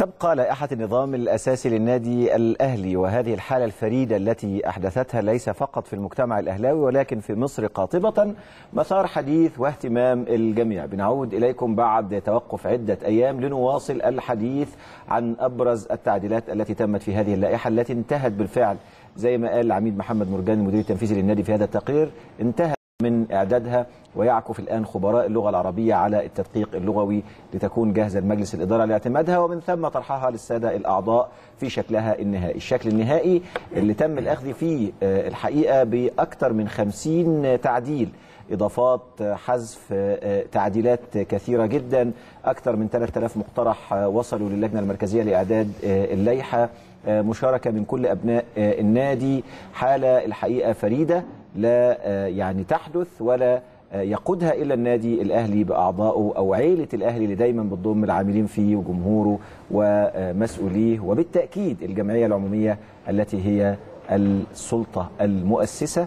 تبقى لائحة النظام الأساسي للنادي الأهلي وهذه الحالة الفريدة التي أحدثتها ليس فقط في المجتمع الأهلاوي ولكن في مصر قاطبة مثار حديث واهتمام الجميع بنعود إليكم بعد توقف عدة أيام لنواصل الحديث عن أبرز التعديلات التي تمت في هذه اللائحة التي انتهت بالفعل زي ما قال العميد محمد مرجان المدير التنفيذي للنادي في هذا التقرير انتهت من إعدادها ويعكف الآن خبراء اللغة العربية على التدقيق اللغوي لتكون جاهزة لمجلس الإدارة لاعتمادها ومن ثم طرحها للسادة الأعضاء في شكلها النهائي الشكل النهائي اللي تم الأخذ فيه الحقيقة بأكثر من 50 تعديل إضافات حذف تعديلات كثيرة جدا أكثر من 3000 مقترح وصلوا للجنة المركزية لإعداد اللائحة مشاركة من كل أبناء النادي حالة الحقيقة فريدة لا يعني تحدث ولا يقودها الا النادي الاهلي باعضائه او عيله الاهلي اللي دايما بتضم العاملين فيه وجمهوره ومسؤوليه وبالتاكيد الجمعيه العموميه التي هي السلطه المؤسسه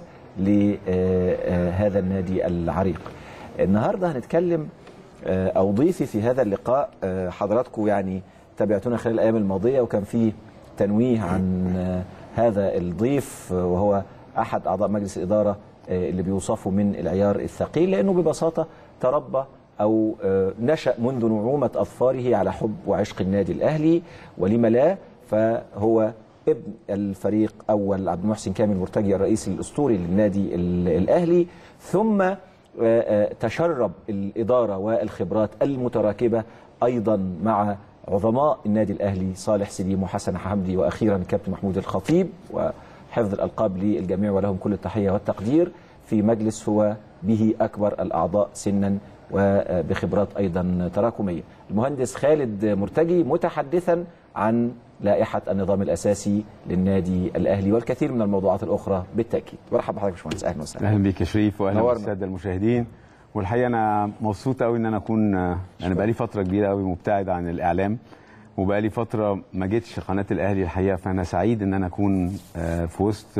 لهذا النادي العريق. النهارده هنتكلم او ضيفي في هذا اللقاء حضراتكم يعني تابعتونا خلال الايام الماضيه وكان في تنويه عن هذا الضيف وهو احد اعضاء مجلس الاداره اللي بيوصفوا من العيار الثقيل لانه ببساطه تربى او نشا منذ نعومه اظفاره على حب وعشق النادي الاهلي ولم لا فهو ابن الفريق اول عبد المحسن كامل مرتجي الرئيس الاسطوري للنادي الاهلي ثم تشرب الاداره والخبرات المتراكبه ايضا مع عظماء النادي الاهلي صالح سليم وحسن حمدي واخيرا كابتن محمود الخطيب و حفظ الألقاب للجميع ولهم كل التحية والتقدير في مجلس هو به أكبر الأعضاء سنا وبخبرات أيضا تراكمية المهندس خالد مرتجي متحدثا عن لائحة النظام الأساسي للنادي الأهلي والكثير من الموضوعات الأخرى بالتأكيد مرحبا بحضرتك باشمهندس أهلا وسهلا أهلا بيك يا شريف وأهلا بالسادة المشاهدين والحقيقة أنا مبسوط قوي إن أنا أكون أنا بقالي فترة كبيرة قوي مبتعد عن الإعلام وبقالي فتره ما جيتش قناه الاهلي الحقيقه فانا سعيد ان انا اكون في وسط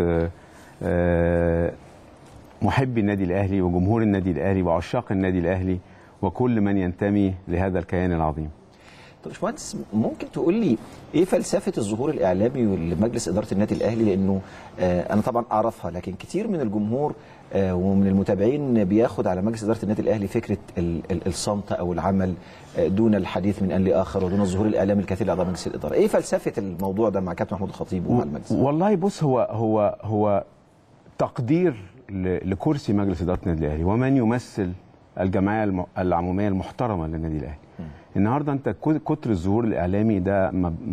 محبي النادي الاهلي وجمهور النادي الاهلي وعشاق النادي الاهلي وكل من ينتمي لهذا الكيان العظيم. طب باشمهندس ممكن تقول لي ايه فلسفه الظهور الاعلامي لمجلس اداره النادي الاهلي لانه آه انا طبعا اعرفها لكن كتير من الجمهور آه ومن المتابعين بياخد على مجلس اداره النادي الاهلي فكره الصمت او العمل آه دون الحديث من ان لاخر ودون الظهور الاعلامي الكثير لاعضاء مجلس الاداره ايه فلسفه الموضوع ده مع كابتن محمود الخطيب ومع المجلس والله بص هو هو هو تقدير لكرسي مجلس اداره النادي الاهلي ومن يمثل الجمعيه العموميه المحترمه للنادي الاهلي النهارده انت كتر الظهور الاعلامي ده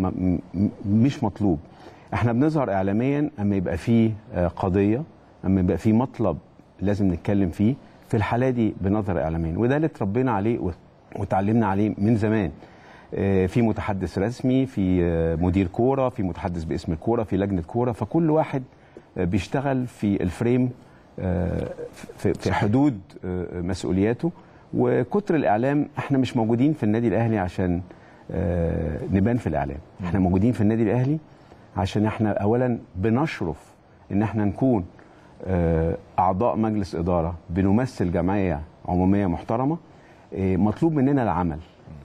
مش مطلوب احنا بنظهر اعلاميا اما يبقى فيه قضيه اما يبقى فيه مطلب لازم نتكلم فيه في الحاله دي بنظهر اعلاميا وده اللي اتربينا عليه وتعلمنا عليه من زمان في متحدث رسمي في مدير كوره في متحدث باسم الكوره في لجنه كوره فكل واحد بيشتغل في الفريم في حدود مسؤولياته وكتر الاعلام احنا مش موجودين في النادي الاهلي عشان آه نبان في الاعلام احنا موجودين في النادي الاهلي عشان احنا اولا بنشرف ان احنا نكون آه اعضاء مجلس اداره بنمثل جمعيه عموميه محترمه آه مطلوب مننا العمل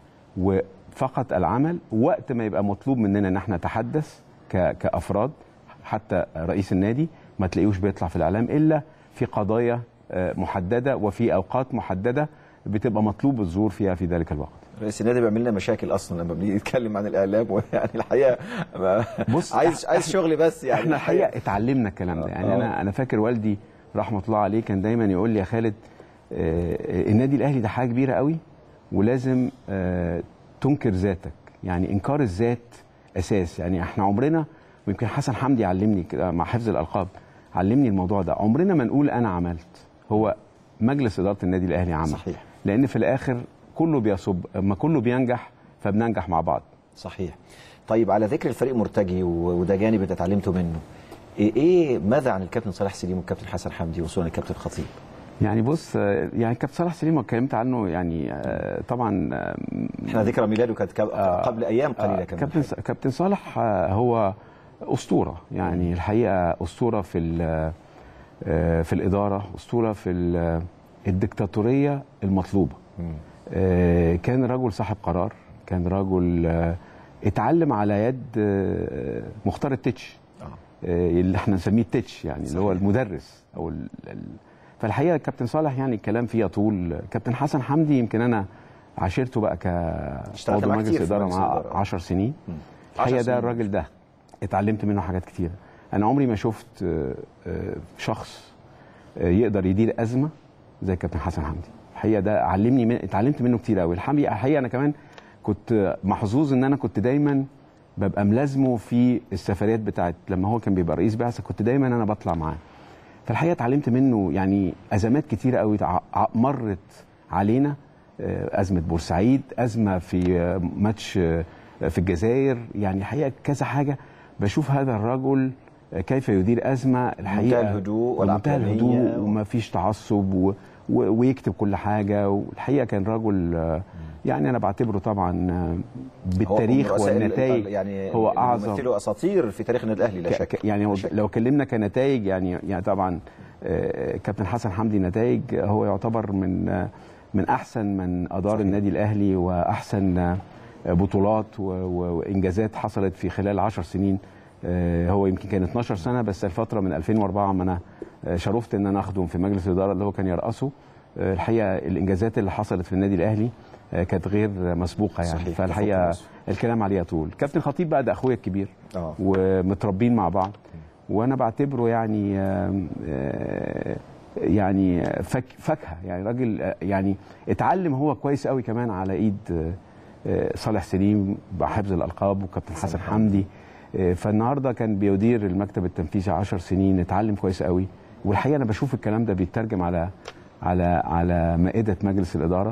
وفقط العمل وقت ما يبقى مطلوب مننا ان احنا نتحدث كافراد حتى رئيس النادي ما تلاقيهوش بيطلع في الاعلام الا في قضايا محدده وفي اوقات محدده بتبقى مطلوب الظهور فيها في ذلك الوقت رئيس النادي بيعمل لنا مشاكل اصلا لما بنيجي نتكلم عن الاعلام يعني الحقيقه بص عايز عايز شغل بس يعني احنا الحقيقه اتعلمنا الكلام ده يعني انا انا فاكر والدي رحمه الله عليه كان دايما يقول لي يا خالد آه النادي الاهلي ده حاجه كبيره قوي ولازم آه تنكر ذاتك يعني انكار الذات اساس يعني احنا عمرنا ويمكن حسن حمدي علمني كده مع حفظ الالقاب علمني الموضوع ده عمرنا ما نقول انا عملت هو مجلس اداره النادي الاهلي عمل صحيح لان في الاخر كله بيصب اما كله بينجح فبننجح مع بعض صحيح طيب على ذكر الفريق مرتجي وده جانب انت اتعلمته منه ايه ماذا عن الكابتن صلاح سليم والكابتن حسن حمدي وصولا الكابتن الخطيب يعني بص يعني كابتن صلاح سليم اتكلمت عنه يعني طبعا احنا ذكرى ميلاده كانت قبل ايام قليله كمان كابتن كابتن صالح هو اسطوره يعني الحقيقه اسطوره في في الاداره اسطوره في الدكتاتوريه المطلوبه كان رجل صاحب قرار كان رجل اتعلم على يد آه، مختار التتش آه. آه، اللي احنا نسميه التتش يعني اللي هو صحيح. المدرس او ال... ال... فالحقيقه كابتن صالح يعني الكلام فيه يطول كابتن حسن حمدي يمكن انا عاشرته بقى اشتغلت كعضو معاه مجلس كتير في اداره مجلس معاه الإدارة. 10 سنين مم. الحقيقه عشر ده سنين. الراجل ده اتعلمت منه حاجات كتيره انا عمري ما شفت آه، آه، شخص آه، يقدر يدير ازمه زي كابتن حسن حمدي الحقيقه ده علمني من... اتعلمت منه كتير قوي الحقيقه الحقيقه انا كمان كنت محظوظ ان انا كنت دايما ببقى ملازمه في السفريات بتاعت لما هو كان بيبقى رئيس بعثه كنت دايما انا بطلع معاه فالحقيقه اتعلمت منه يعني ازمات كتيره قوي ع- ع- مرت علينا آه، ازمه بورسعيد ازمه في آه، ماتش آه، في الجزائر يعني الحقيقه كذا حاجه بشوف هذا الرجل آه، كيف يدير ازمه الحقيقه منتهى الهدوء ومنتهى والعقلانية الهدوء و- وما فيش تعصب و... و... ويكتب كل حاجه والحقيقه كان رجل آه، يعني انا بعتبره طبعا آه، هو بالتاريخ من رؤساء ال- والنتائج يعني هو اللي اعظم بيمثلوا اساطير في تاريخ النادي الاهلي لا ك- شك ك- يعني لا هو شك. لو اتكلمنا كنتائج يعني يعني طبعا آه، كابتن حسن حمدي نتائج هو يعتبر من آه، من احسن من ادار صحيح. النادي الاهلي واحسن آه، بطولات و- و- وانجازات حصلت في خلال 10 سنين آه، هو يمكن كان 12 سنه بس الفتره من 2004 ما انا آه، شرفت ان انا اخده في مجلس الاداره اللي هو كان يرأسه آه، الحقيقه الانجازات اللي حصلت في النادي الاهلي آه، كانت غير مسبوقه يعني صحيح، فالحقيقه تفوق الكلام عليه طول كابتن خطيب بقى ده اخويا الكبير اه ومتربين مع بعض وانا بعتبره يعني آم، آه، يعني فك فاكهه يعني راجل آه، يعني اتعلم هو كويس قوي كمان على ايد آه، آه، صالح سليم بحفظ الالقاب وكابتن حسن حمدي آه، فالنهارده كان بيدير المكتب التنفيذي 10 سنين اتعلم كويس قوي والحقيقه انا بشوف الكلام ده بيترجم على على على مائده مجلس الاداره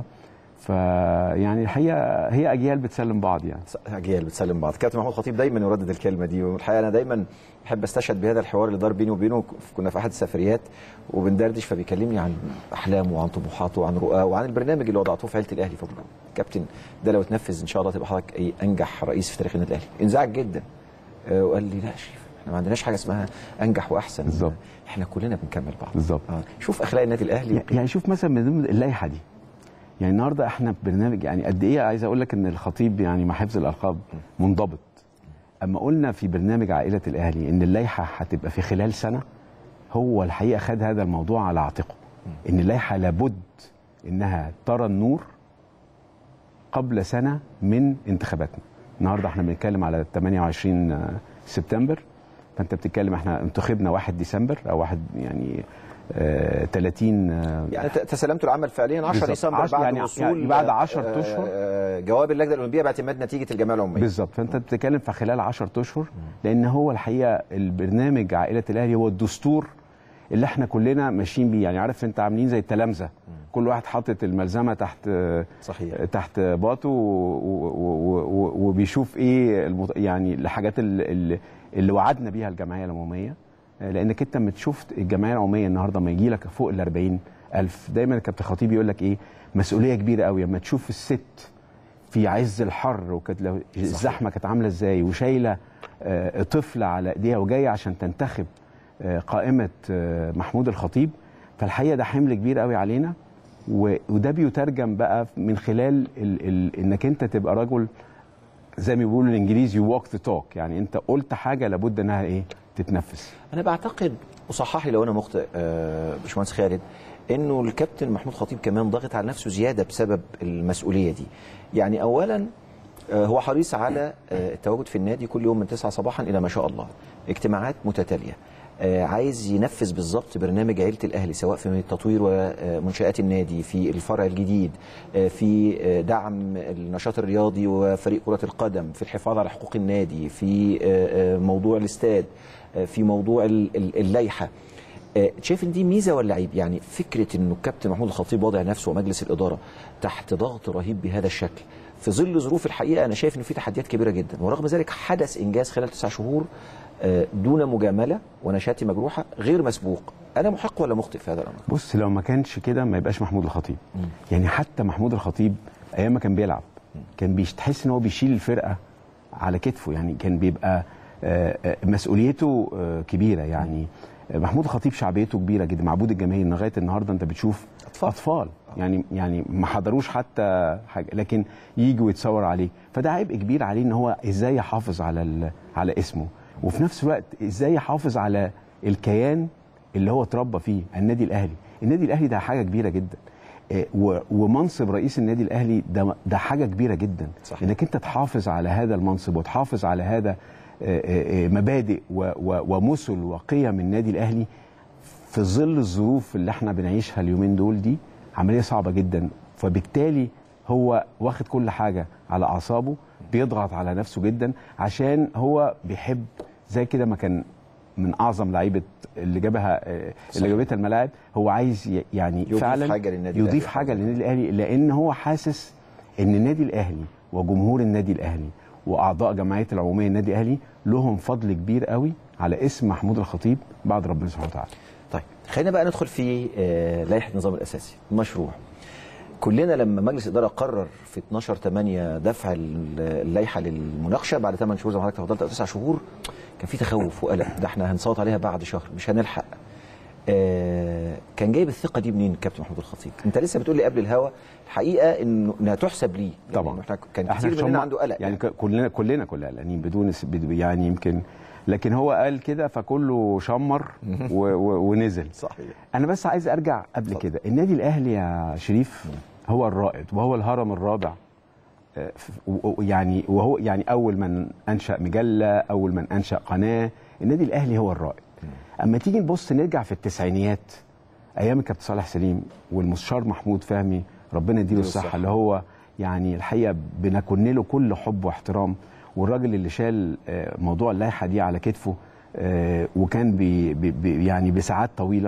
فيعني الحقيقه هي اجيال بتسلم بعض يعني اجيال بتسلم بعض كابتن محمود خطيب دايما يردد الكلمه دي والحقيقه انا دايما بحب استشهد بهذا الحوار اللي دار بيني وبينه كنا في احد السفريات وبندردش فبيكلمني عن احلامه وعن طموحاته وعن رؤاه وعن البرنامج اللي وضعته في عيله الاهلي فبقول له كابتن ده لو اتنفذ ان شاء الله تبقى حضرتك ايه انجح رئيس في تاريخ النادي الاهلي انزعج جدا آه، وقال لي لا يا شريف احنا ما عندناش حاجه اسمها انجح واحسن بالظبط. احنا كلنا بنكمل بعض بالظبط. آه. شوف اخلاق النادي الاهلي يعني شوف مثلا من ضمن اللائحه دي يعني النهارده احنا في برنامج يعني قد ايه عايز اقول لك ان الخطيب يعني مع حفظ الالقاب منضبط اما قلنا في برنامج عائله الاهلي ان اللائحه هتبقى في خلال سنه هو الحقيقه خد هذا الموضوع على عاتقه ان اللائحه لابد انها ترى النور قبل سنه من انتخاباتنا النهارده احنا بنتكلم على 28 سبتمبر فانت بتتكلم احنا انتخبنا 1 ديسمبر او واحد يعني آه 30 آه يعني ت- تسلمتوا العمل فعليا 10 بالظبط. ديسمبر عش- بعد يعني- وصول يعني بعد 10 آه، أشهر. آه، جواب اللجنه الاولمبيه باعتماد نتيجه الجمعيه العموميه بالظبط فانت بتتكلم في خلال 10 اشهر لان هو الحقيقه البرنامج عائله الاهلي هو الدستور اللي احنا كلنا ماشيين بيه يعني عارف انت عاملين زي التلامذه كل واحد حاطط الملزمه تحت صحيح تحت باطه و- و- و- و- وبيشوف ايه المط... يعني الحاجات اللي, اللي وعدنا بيها الجمعيه العموميه لانك انت لما تشوف الجمعيه العموميه النهارده ما يجي لك فوق ال 40 الف دايما الكابتن خطيب يقول لك ايه مسؤوليه كبيره قوي اما تشوف الست في عز الحر وكانت لو الزحمه كانت عامله ازاي وشايله آه، طفل على ايديها وجايه عشان تنتخب آه، قائمه آه، محمود الخطيب فالحقيقه ده حمل كبير قوي علينا و- وده بيترجم بقى من خلال ال ال انك انت تبقى رجل زي ما بيقولوا الانجليزي walk the talk يعني انت قلت حاجه لابد انها ايه تتنفذ انا بعتقد وصحح لي لو انا مخطئ آه، باشمهندس خالد انه الكابتن محمود خطيب كمان ضاغط على نفسه زياده بسبب المسؤوليه دي يعني اولا آه، هو حريص على آه، التواجد في النادي كل يوم من 9 صباحا الى ما شاء الله اجتماعات متتاليه آه، عايز ينفذ بالظبط برنامج عيله الاهلي سواء في تطوير ومنشات النادي في الفرع الجديد آه، في آه، دعم النشاط الرياضي وفريق كره القدم في الحفاظ على حقوق النادي في آه، آه، موضوع الاستاد آه، في موضوع ال- ال- اللائحه آه، شايف ان دي ميزه ولا عيب يعني فكره انه الكابتن محمود الخطيب وضع نفسه ومجلس الاداره تحت ضغط رهيب بهذا الشكل في ظل ظروف الحقيقه انا شايف انه في تحديات كبيره جدا ورغم ذلك حدث انجاز خلال تسع شهور آه، دون مجامله ونشاتي مجروحه غير مسبوق انا محق ولا مخطئ في هذا الامر بص لو ما كانش كده ما يبقاش محمود الخطيب يعني حتى محمود الخطيب ايام ما كان بيلعب كان بيش- تحس ان هو بيشيل الفرقه على كتفه يعني كان بيبقى آه، آه، مسؤوليته آه، كبيره يعني محمود الخطيب شعبيته كبيره جدا معبود الجماهير لغايه النهارده انت بتشوف أطفال. اطفال يعني يعني ما حضروش حتى حاجه لكن يجوا يتصور عليه فده عبء كبير عليه ان هو ازاي يحافظ على ال- على اسمه وفي نفس الوقت ازاي يحافظ على الكيان اللي هو اتربى فيه النادي الاهلي النادي الاهلي ده حاجه كبيره جدا آه، و- ومنصب رئيس النادي الاهلي ده ده حاجه كبيره جدا صحيح. انك انت تحافظ على هذا المنصب وتحافظ على هذا آه، آه، آه، مبادئ و- و- ومثل وقيم النادي الاهلي في ظل الظروف اللي احنا بنعيشها اليومين دول دي عمليه صعبه جدا فبالتالي هو واخد كل حاجه على اعصابه بيضغط على نفسه جدا عشان هو بيحب زي كده ما كان من اعظم لعيبه اللي جابها آه، اللي جابتها الملاعب هو عايز ي- يعني يضيف فعلا حاجة للنادي يضيف الأهلي. حاجه للنادي الاهلي لان هو حاسس ان النادي الاهلي وجمهور النادي الاهلي واعضاء جمعيه العموميه النادي الاهلي لهم فضل كبير قوي على اسم محمود الخطيب بعد ربنا سبحانه وتعالى طيب خلينا بقى ندخل في آه، لائحه النظام الاساسي مشروع كلنا لما مجلس الاداره قرر في 12 8 دفع ال- اللائحه للمناقشه بعد 8 شهور زي ما حضرتك تفضلت او 9 شهور كان في تخوف وقلق ده احنا هنصوت عليها بعد شهر مش هنلحق آه كان جايب الثقه دي منين الكابتن محمود الخطيب انت لسه بتقول لي قبل الهوا الحقيقه انه انها تحسب ليه طبعا يعني احنا كان احنا كتير عشان مننا ما- عنده قلق يعني ك- كلنا كلنا كلنا قلقانين بدون س- بد- يعني يمكن لكن هو قال كده فكله شمر و و ونزل صحيح انا بس عايز ارجع قبل اتفضل. كده النادي الاهلي يا شريف هو الرائد وهو الهرم الرابع آه، ف- و- و- يعني وهو يعني اول من انشا مجله اول من انشا قناه النادي الاهلي هو الرائد اما تيجي نبص نرجع في التسعينيات ايام الكابتن صالح سليم والمستشار محمود فهمي ربنا يديله يديله الصحه الصحة. اللي هو يعني الحقيقه بنكن له كل حب واحترام والراجل اللي شال آه، موضوع اللائحه دي على كتفه آه، وكان بي بي بي يعني بساعات طويله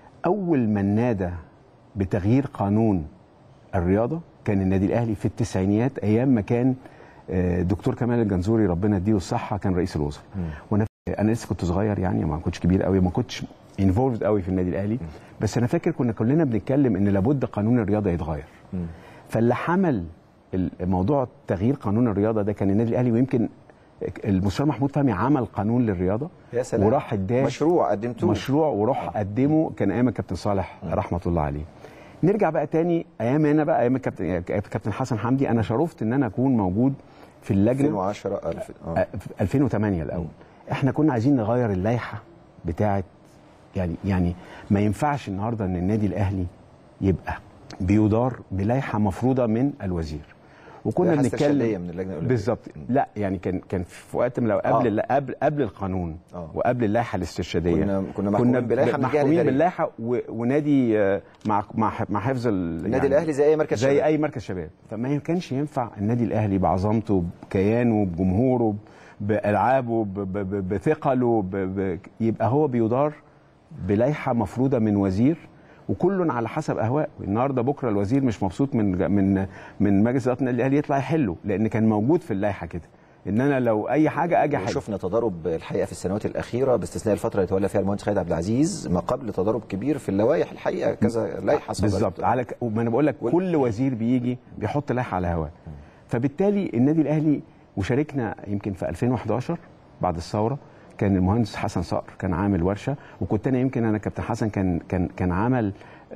اول من نادى بتغيير قانون الرياضه كان النادي الاهلي في التسعينيات ايام ما كان آه، دكتور كمال الجنزوري ربنا يديله الصحه كان رئيس الوزراء وانا انا لسه كنت صغير يعني ما كنتش كبير قوي ما كنتش انفولد قوي في النادي الاهلي بس انا فاكر كنا كلنا بنتكلم ان لابد قانون الرياضه يتغير فاللي حمل الموضوع تغيير قانون الرياضه ده كان النادي الاهلي ويمكن المستشار محمود فهمي عمل قانون للرياضه يا سلام. وراح اداه مشروع قدمتوه مشروع وراح قدمه كان ايام الكابتن صالح رحمه الله عليه نرجع بقى تاني ايام هنا بقى ايام الكابتن كابتن حسن حمدي انا شرفت ان انا اكون موجود في اللجنه 2010 2000 آه، اه في 2008 الاول احنا كنا عايزين نغير اللائحه بتاعه يعني يعني ما ينفعش النهارده ان النادي الاهلي يبقى بيدار بلائحه مفروضه من الوزير وكنا لائحة استرشادية بنتكلم من اللجنة الأولمبية. بالظبط لا يعني كان كان في وقت من لو قبل آه. قبل قبل القانون آه. وقبل اللائحه الاسترشاديه كنا- كنا محكومين بلائحة من الجهة محكومين الإدارية. باللائحه و- ونادي آه، مع مع مع حفظ ال- النادي الأهلي زي أي مركز زي شباب. اي مركز شباب فما كانش ينفع النادي الاهلي بعظمته بكيانه بجمهوره بالعابه ب- ب- ب- بثقله ب- ب- يبقى هو بيدار بلائحه مفروضه من وزير وكل على حسب اهواء النهارده بكره الوزير مش مبسوط من من من مجلس اداره النادي الاهلي يطلع يحله لان كان موجود في اللائحه كده ان انا لو اي حاجه اجي احل شفنا تضارب الحقيقه في السنوات الاخيره باستثناء الفتره اللي تولى فيها المهندس خالد عبد العزيز ما قبل تضارب كبير في اللوائح الحقيقه كذا لائحه صدرت. بالظبط على ك... ما انا بقول لك وال- كل وزير بيجي بيحط لائحه على هواه فبالتالي النادي الاهلي وشاركنا يمكن في 2011 بعد الثوره كان المهندس حسن صقر كان عامل ورشه وكنت انا يمكن انا كابتن حسن كان كان كان عمل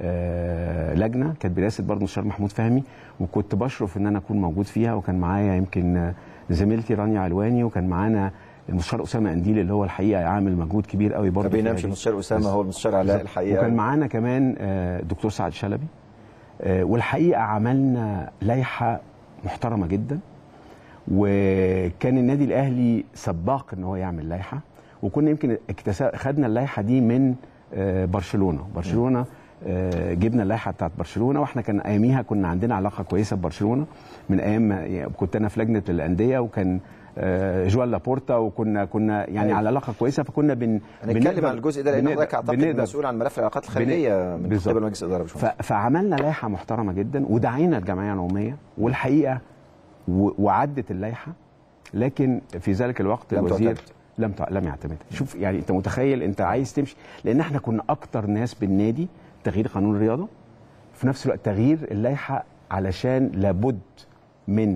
آه لجنه كانت برئاسه برضه المستشار محمود فهمي وكنت بشرف ان انا اكون موجود فيها وكان معايا يمكن آه، زميلتي رانيا علواني وكان معانا المستشار اسامه قنديل اللي هو الحقيقه عامل مجهود كبير قوي ما برضه في بينامش هذه. المستشار اسامه هو المستشار علاء الحقيقه وكان معانا كمان آه، دكتور سعد شلبي آه، والحقيقه عملنا لائحه محترمه جدا وكان النادي الاهلي سباق ان هو يعمل لائحه وكنا يمكن اكتسب خدنا اللائحه دي من آه، برشلونه برشلونه آه، جبنا اللائحه بتاعت برشلونه واحنا كان اياميها كنا عندنا علاقه كويسه ببرشلونه من ايام ما- يعني كنت انا في لجنه الانديه وكان آه، جوال لابورتا وكنا كنا يعني أيوة. على علاقه كويسه فكنا بن هنتكلم بنقدر- عن الجزء ده لان بنقدر- حضرتك اعتقد بنقدر- مسؤول عن ملف العلاقات الخارجيه من بالظبط. قبل مجلس الاداره يا ف... باشمهندس. فعملنا لائحه محترمه جدا ودعينا الجمعيه العموميه والحقيقه و... وعدت اللائحه لكن في ذلك الوقت لم الوزير تعتمد. لم ت... لم يعتمدها شوف يعني انت متخيل انت عايز تمشي لان احنا كنا اكتر ناس بالنادي تغيير قانون الرياضه في نفس الوقت تغيير اللائحه علشان لابد من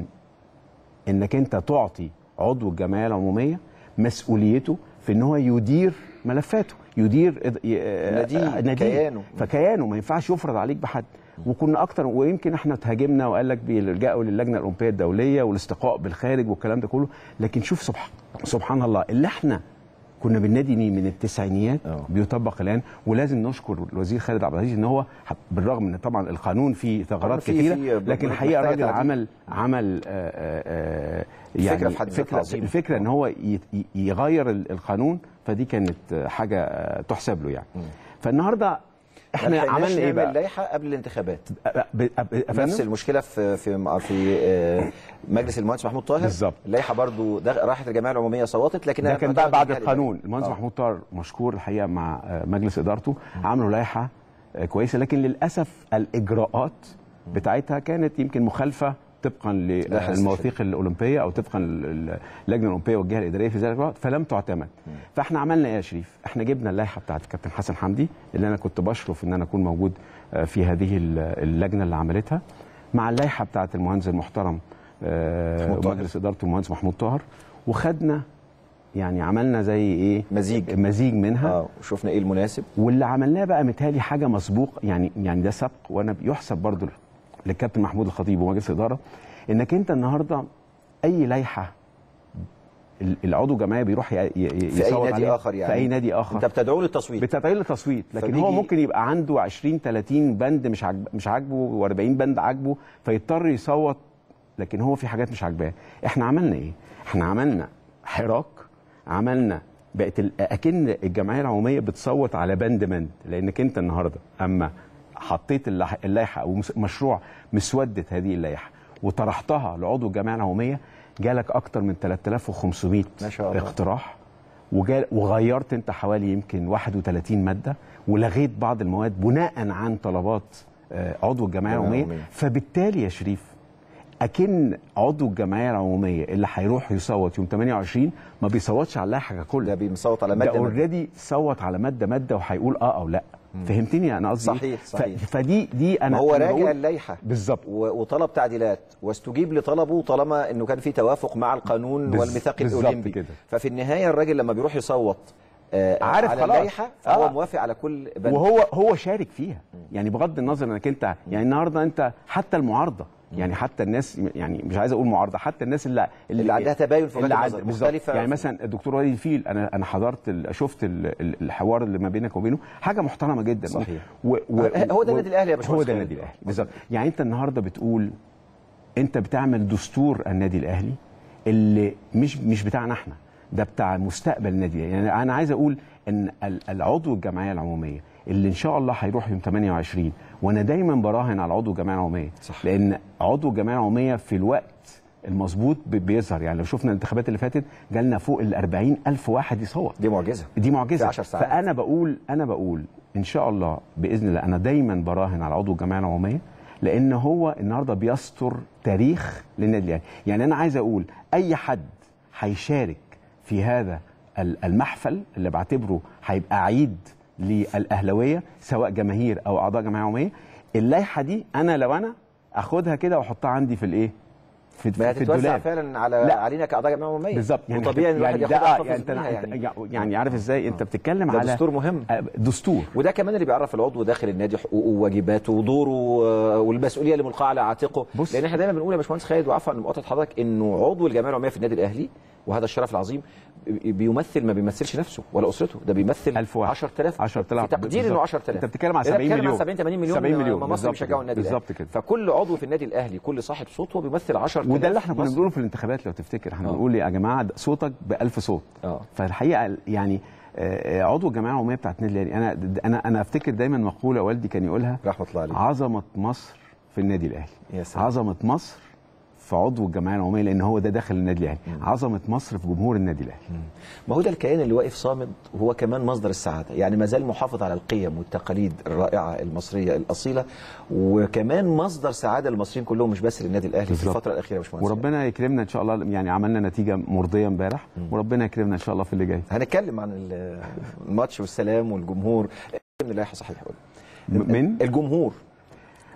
انك انت تعطي عضو الجمعيه العموميه مسؤوليته في ان هو يدير ملفاته يدير إد- ي- آه، ناديه، آه، ناديه. كيانه. فكيانه ما ينفعش يفرض عليك بحد وكنا اكتر ويمكن احنا اتهاجمنا وقال لك بيلجأوا للجنه الاولمبيه الدوليه والاستقاء بالخارج والكلام ده كله لكن شوف سبحان سبحان الله اللي احنا كنا بننادي بيه من التسعينيات أه. بيطبق الان ولازم نشكر الوزير خالد عبد العزيز ان هو ح- بالرغم ان طبعا القانون فيه ثغرات فيه- كثيره فيه ب- لكن ب- الحقيقه محتاجة الراجل تعديل. عمل عمل آه، آه، آه، يعني فكرة في حد ذاتها فكره عظيمة. الفكره ان هو ي- ي- يغير ال- القانون فدي كانت آه، حاجه آه، تحسب له يعني فالنهارده احنا ما لحقناش عملنا ايه نعمل بقى؟ لائحه قبل الانتخابات أ- ب- أ- أ- نفس المشكله في في في آه، مجلس المهندس محمود طاهر بالظبط. اللائحه برضو ده راحت الجمعيه العموميه صوتت لكنها ده كان ما بقى كانت بعد بالجهة القانون المهندس آه. محمود طاهر مشكور الحقيقه مع آه، مجلس ادارته عملوا لائحه آه، كويسه لكن للاسف الاجراءات بتاعتها كانت يمكن مخالفه طبقا لائحة للمواثيق الاولمبيه او طبقا للجنه الاولمبيه والجهه الاداريه في ذلك الوقت فلم تعتمد فاحنا عملنا ايه يا شريف؟ احنا جبنا اللائحه بتاعت الكابتن حسن حمدي اللي انا كنت بشرف ان انا اكون موجود آه، في هذه ال- اللجنه اللي عملتها مع اللائحه بتاعت المهندس المحترم آه، محمود طاهر. ومجلس ادارته المهندس محمود طاهر وخدنا يعني عملنا زي ايه مزيج. مزيج منها اه وشفنا ايه المناسب واللي عملناه بقى متهيألي حاجه مسبوق يعني يعني ده سبق وانا يحسب برضو للكابتن محمود الخطيب ومجلس الاداره انك انت النهارده اي لائحه ال- العضو الجمعيه بيروح ي- ي- في اي يصوت نادي عليها اخر يعني في اي نادي اخر انت بتدعو للتصويت بتتعيل لتصويت لكن فبيجي- هو ممكن يبقى عنده 20 30 بند مش عاجب مش عاجبه و40 بند عاجبه فيضطر يصوت لكن هو في حاجات مش عاجباه احنا عملنا ايه احنا عملنا حراك عملنا بقت ال- اكن الجمعيه العموميه بتصوت على بند بند لانك انت النهارده اما حطيت اللح- اللائحه او مس- مشروع مسوده هذه اللائحه وطرحتها لعضو الجمعيه العموميه جالك اكتر من 3500 ما شاء الله. اقتراح وجا وغيرت انت حوالي يمكن 31 ماده ولغيت بعض المواد بناء عن طلبات آه، عضو الجمعيه العموميه العمومية. فبالتالي يا شريف اكن عضو الجمعيه العموميه اللي هيروح يصوت يوم 28 ما بيصوتش على اللائحه ككل ده بيصوت على ده ماده مادة. اوريدي صوت على ماده ماده وهيقول اه او لا فهمتني انا قصدي إيه؟ صحيح، ف- صحيح. فدي دي انا ما هو أنا راجع بقول- اللائحه بالظبط و- وطلب تعديلات واستجيب لطلبه طالما انه كان في توافق مع القانون بز- والميثاق بالظبط الاولمبي كده. ففي النهايه الراجل لما بيروح يصوت آه عارف على خلاص. اللائحه فهو آه. موافق على كل بند وهو هو شارك فيها يعني بغض النظر انك انت يعني النهارده انت حتى المعارضه يعني حتى الناس يعني مش عايز اقول معارضه حتى الناس اللي اللي عندها تباين في وجهات اللي النظر عند- بالظبط. مختلفة. يعني مثلا الدكتور وليد الفيل انا انا حضرت ال- شفت ال- ال- الحوار اللي ما بينك وبينه حاجه محترمه جدا صحيح. و و هو ده و- النادي الأهلي يا باشمهندس هو ده خالد. النادي الاهلي بالظبط يعني انت النهارده بتقول انت بتعمل دستور النادي الاهلي اللي مش مش بتاعنا احنا ده بتاع مستقبل النادي الأهلي. يعني انا عايز اقول ان ال- العضو الجمعيه العموميه اللي ان شاء الله هيروح يوم 28 وانا دايما براهن على عضو الجمعيه العموميه صح. لان عضو الجمعيه العموميه في الوقت المظبوط بي- بيظهر يعني لو شفنا الانتخابات اللي فاتت جالنا فوق ال 40 الف واحد يصوت دي معجزه دي معجزه في 10 ساعات. فانا بقول انا بقول ان شاء الله باذن الله انا دايما براهن على عضو الجمعيه العموميه لان هو النهارده بيستر تاريخ للنادي الاهلي يعني انا عايز اقول اي حد هيشارك في هذا ال- المحفل اللي بعتبره هيبقى عيد للاهلاويه سواء جماهير او اعضاء جمعيه عموميه اللائحه دي انا لو انا اخدها كده واحطها عندي في الايه في, ما في هتتوزع الدولاب فعلا على لا. علينا كاعضاء جمعيه عموميه بالظبط يعني وطبيعي ان الواحد يعني ده ياخدها آه، يحتفظ يعني, بيها انت يعني يعني عارف ازاي انت بتتكلم ده على دستور مهم. آه، دستور وده كمان اللي بيعرف العضو داخل النادي حقوقه وواجباته ودوره آه، والمسؤوليه اللي ملقاه على عاتقه بص. لان احنا دايما بنقول يا باشمهندس خالد وعفوا عن مقاطعه حضرتك انه عضو الجمعيه العموميه في النادي الاهلي وهذا الشرف العظيم بيمثل ما بيمثلش نفسه ولا اسرته ده بيمثل 1000 واحد 10000 10,000 في تقدير انه بالظبط. 10000 انت بتتكلم على أنا 70 بتكلم مليون. 70 80 مليون 70 مليون. مصري بالظبط بيشجعوا كده. النادي بالظبط الأهلي. كده. فكل عضو في النادي الاهلي كل صاحب صوت هو بيمثل 10000 وده اللي احنا كنا مصري. بنقوله في الانتخابات لو تفتكر احنا آه. بنقول يا جماعه ده صوتك ب 1000 صوت اه فالحقيقه يعني آه، آه، عضو الجمعيه العموميه بتاعت النادي الاهلي انا انا انا افتكر دايما مقوله والدي كان يقولها رحمه الله عليه عظمه مصر في النادي الاهلي يا سلام. عظمه مصر في عضو الجمعيه العموميه لان هو ده داخل النادي الاهلي عظمه مصر في جمهور النادي الاهلي ما هو ده الكيان اللي واقف صامد وهو كمان مصدر السعاده يعني ما زال محافظ على القيم والتقاليد الرائعه المصريه الاصيله وكمان مصدر سعاده للمصريين كلهم مش بس للنادي الاهلي في بالظبط. الفتره الاخيره يا باشمهندس وربنا يكرمنا ان شاء الله يعني عملنا نتيجه مرضيه امبارح وربنا يكرمنا ان شاء الله في اللي جاي هنتكلم عن ال- الماتش والسلام والجمهور من اللائحه صحيح م- من الجمهور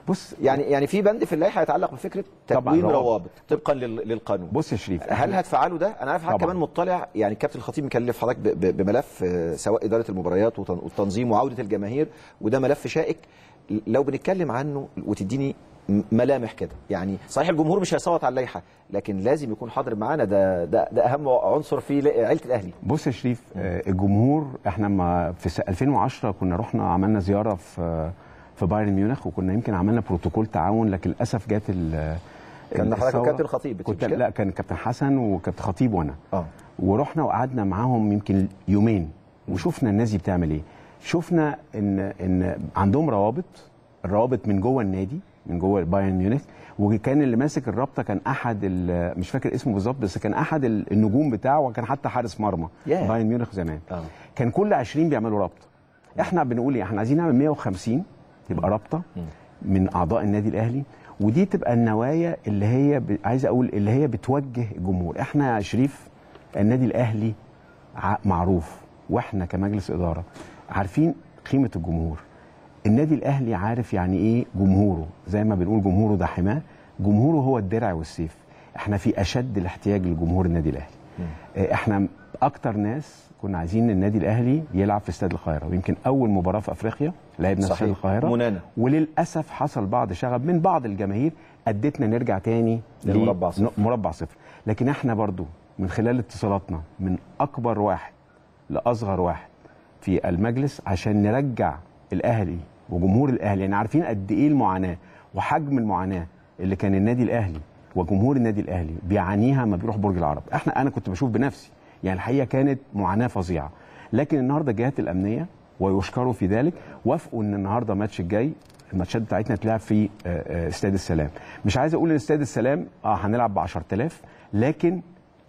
بص يعني يعني في بند في اللائحه يتعلق بفكره طبعاً، تكوين روابط. روابط طبقا لل- للقانون بص يا شريف هل هتفعلوا ده؟ انا عارف حضرتك طبعاً. كمان مطلع يعني كابتن الخطيب مكلف حضرتك ب- ب- بملف آه، سواء اداره المباريات وتن- والتنظيم وعوده الجماهير وده ملف شائك لو بنتكلم عنه وتديني م- ملامح كده يعني صحيح الجمهور مش هيصوت على اللائحه لكن لازم يكون حاضر معانا ده ده ده اهم عنصر في ل- عيله الاهلي بص يا شريف آه، الجمهور احنا ما في س- 2010 كنا رحنا عملنا زياره في في بايرن ميونخ وكنا يمكن عملنا بروتوكول تعاون لكن للاسف جت ال كان حضرتك الثورة. وكابتن الخطيب بتقول كنت مش كده؟ لا كان كابتن حسن وكابتن خطيب وانا اه ورحنا وقعدنا معاهم يمكن يومين وشفنا الناس دي بتعمل ايه شفنا ان ان عندهم روابط الروابط من جوه النادي من جوه بايرن ميونخ وكان اللي ماسك الرابطه كان احد ال- مش فاكر اسمه بالظبط بس كان احد ال- النجوم بتاعه وكان حتى حارس مرمى ياه. بايرن ميونخ زمان آه. كان كل 20 بيعملوا رابطه احنا بنقول ايه احنا عايزين نعمل 150 تبقى رابطه من اعضاء النادي الاهلي ودي تبقى النوايا اللي هي ب... عايز اقول اللي هي بتوجه الجمهور احنا يا شريف النادي الاهلي ع- معروف واحنا كمجلس اداره عارفين قيمه الجمهور النادي الاهلي عارف يعني ايه جمهوره زي ما بنقول جمهوره ده حماه جمهوره هو الدرع والسيف احنا في اشد الاحتياج لجمهور النادي الاهلي آه، احنا اكتر ناس كنا عايزين النادي الاهلي يلعب في استاد القاهره ويمكن اول مباراه في افريقيا لعبنا في صحيح. استاد القاهره منانا. وللاسف حصل بعض شغب من بعض الجماهير ادتنا نرجع تاني للمربع ل- صفر. مربع صفر لكن احنا برضو من خلال اتصالاتنا من اكبر واحد لاصغر واحد في المجلس عشان نرجع الاهلي وجمهور الاهلي يعني عارفين قد ايه المعاناه وحجم المعاناه اللي كان النادي الاهلي وجمهور النادي الاهلي بيعانيها لما بيروح برج العرب احنا انا كنت بشوف بنفسي يعني الحقيقه كانت معاناه فظيعه لكن النهارده الجهات الامنيه ويشكروا في ذلك وافقوا ان النهارده الماتش الجاي الماتشات بتاعتنا تلعب في آه، آه، استاد السلام مش عايز اقول ان استاد السلام اه هنلعب ب 10000 لكن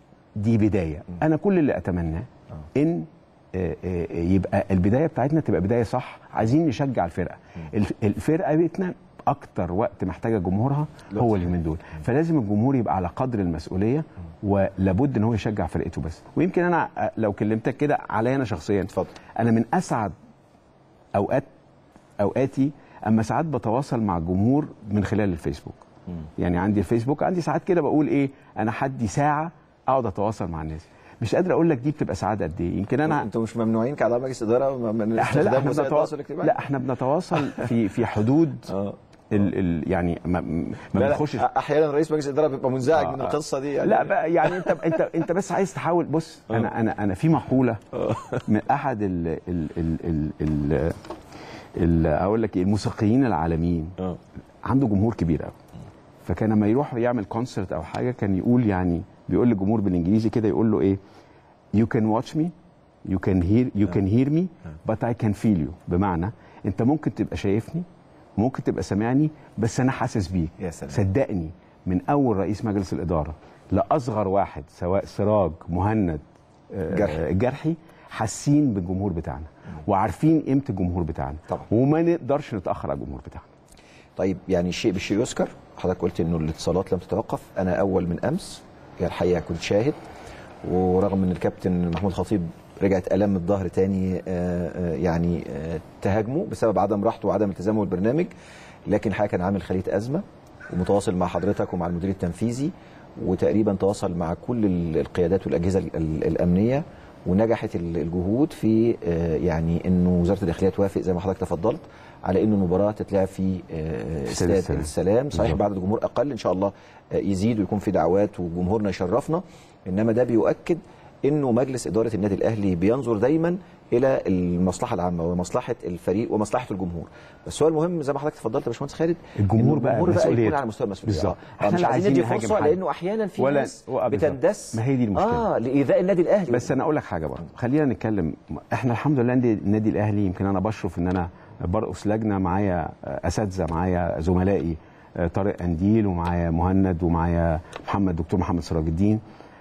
دي بدايه انا كل اللي اتمناه ان آه، آه، يبقى البدايه بتاعتنا تبقى بدايه صح عايزين نشجع الفرقه الف- الفرقه بتاعتنا اكتر وقت محتاجه جمهورها هو اليومين دول فلازم الجمهور يبقى على قدر المسؤوليه ولابد ان هو يشجع فرقته بس ويمكن انا آه، لو كلمتك كده عليا انا شخصيا اتفضل. انا من اسعد اوقات اوقاتي اما ساعات بتواصل مع الجمهور من خلال الفيسبوك يعني عندي الفيسبوك عندي ساعات كده بقول ايه انا حدي ساعه اقعد اتواصل مع الناس مش قادر اقول لك دي بتبقى سعاده قد ايه يمكن انا انتوا مش ممنوعين كاعضاء مجلس اداره من احنا لا استخدام احنا وسائل التواصل بنتواصل الاجتماعي لا احنا بنتواصل في في حدود اه ال ال يعني ما, ما لا لا بنخشش احيانا رئيس مجلس الاداره بيبقى منزعج آه، من آه. القصه دي يعني لا بقى يعني انت انت انت بس عايز تحاول بص انا انا انا في مقوله من احد ال ال ال ال ال ال اقول لك ايه الموسيقيين العالميين اه عنده جمهور كبير قوي فكان لما يروح يعمل كونسرت او حاجه كان يقول يعني بيقول للجمهور بالانجليزي كده يقول له ايه you can watch me you can hear you can hear me but I can feel you بمعنى انت ممكن تبقى شايفني ممكن تبقى سامعني بس انا حاسس بيك يا سلام. صدقني من اول رئيس مجلس الاداره لاصغر واحد سواء سراج مهند آه، جرحي. جرحي حاسين بالجمهور بتاعنا وعارفين قيمه الجمهور بتاعنا طبعا. وما نقدرش نتاخر على الجمهور بتاعنا طيب يعني الشيء بالشيء يذكر حضرتك قلت انه الاتصالات لم تتوقف انا اول من امس يعني الحقيقه كنت شاهد ورغم ان الكابتن محمود خطيب رجعت الام الظهر تاني آه، آه، يعني آه، تهاجمه بسبب عدم راحته وعدم التزامه بالبرنامج لكن الحقيقه كان عامل خليه ازمه ومتواصل مع حضرتك ومع المدير التنفيذي وتقريبا تواصل مع كل ال- القيادات والاجهزه ال- ال- الامنيه ونجحت ال- الجهود في آه، يعني انه وزاره الداخليه توافق زي ما حضرتك تفضلت على انه المباراه تتلعب في آه، استاد استاد السلام. السلام صحيح بالظبط. بعد الجمهور اقل ان شاء الله آه، يزيد ويكون في دعوات وجمهورنا يشرفنا انما ده بيؤكد انه مجلس اداره النادي الاهلي بينظر دايما الى المصلحه العامه ومصلحه الفريق ومصلحه الجمهور بس هو المهم زي ما حضرتك اتفضلت يا باشمهندس خالد الجمهور إنه بقى الجمهور بقى يكون مسؤوليته. على مستوى المسؤوليه بالظبط. آه. آه، إحنا مش لا عايزين عايزين ندي نهاجم فرصه حد. لانه احيانا في ولا- ناس آه، بالظبط. بتندس ما هي دي المشكلة. اه لايذاء النادي الاهلي بس انا اقول لك حاجه برضه خلينا نتكلم احنا الحمد لله النادي النادي الاهلي يمكن انا بشرف ان انا برقص لجنه معايا آه، اساتذه معايا زملائي آه، طارق انديل ومعايا مهند ومعايا محمد دكتور محمد سراج الدين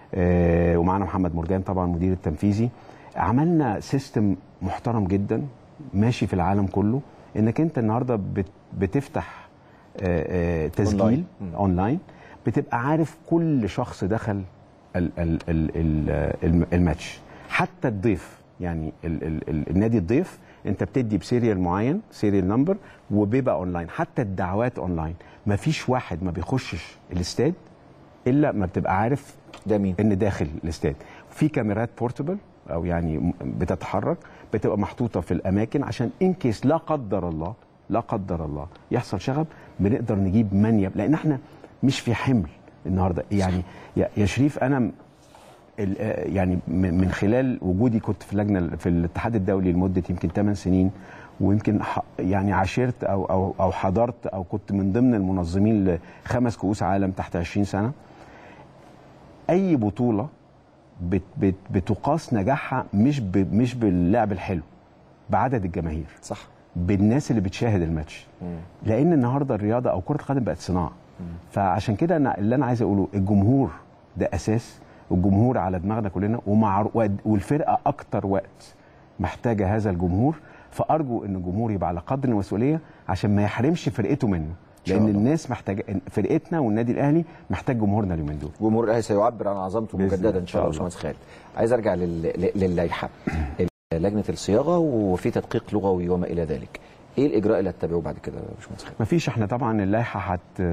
آه، ومعانا محمد مرجان طبعا المدير التنفيذي عملنا سيستم محترم جدا ماشي في العالم كله انك انت النهارده بت- بتفتح آه، آه، تسجيل أونلاين. اونلاين بتبقى عارف كل شخص دخل ال ال ال ال الم- الماتش حتى الضيف يعني ال ال ال النادي الضيف انت بتدي بسيريال معين سيريال نمبر وبيبقى اونلاين حتى الدعوات اونلاين ما فيش واحد ما بيخشش الاستاد الا ما بتبقى عارف ده مين ان داخل الاستاد في كاميرات بورتبل او يعني م- بتتحرك بتبقى محطوطه في الاماكن عشان ان كيس لا قدر الله لا قدر الله يحصل شغب بنقدر نجيب من يب لان احنا مش في حمل النهارده يعني يا يا شريف انا م- ال- آه يعني من من خلال وجودي كنت في لجنه في الاتحاد الدولي لمده يمكن 8 سنين ويمكن ح- يعني عاشرت او او او حضرت او كنت من ضمن المنظمين لخمس كؤوس عالم تحت 20 سنه اي بطوله بت بت بتقاس نجاحها مش ب مش باللعب الحلو بعدد الجماهير صح بالناس اللي بتشاهد الماتش لان النهارده الرياضه او كره القدم بقت صناعه فعشان كده انا اللي انا عايز اقوله الجمهور ده اساس والجمهور على دماغنا كلنا ومع والفرقه اكتر وقت محتاجه هذا الجمهور فارجو ان الجمهور يبقى على قدر المسؤوليه عشان ما يحرمش فرقته منه شاء لان الله. الناس محتاجه فرقتنا والنادي الاهلي محتاج جمهورنا اليومين دول جمهور الاهلي سيعبر عن عظمته بإذن مجددا الله. ان شاء الله إن شاء باشمهندس خالد عايز ارجع لل- ل- للائحه لجنه الصياغه وفي تدقيق لغوي وما الى ذلك ايه الاجراء اللي هتتبعه بعد كده يا باشمهندس خالد مفيش احنا طبعا اللائحه هت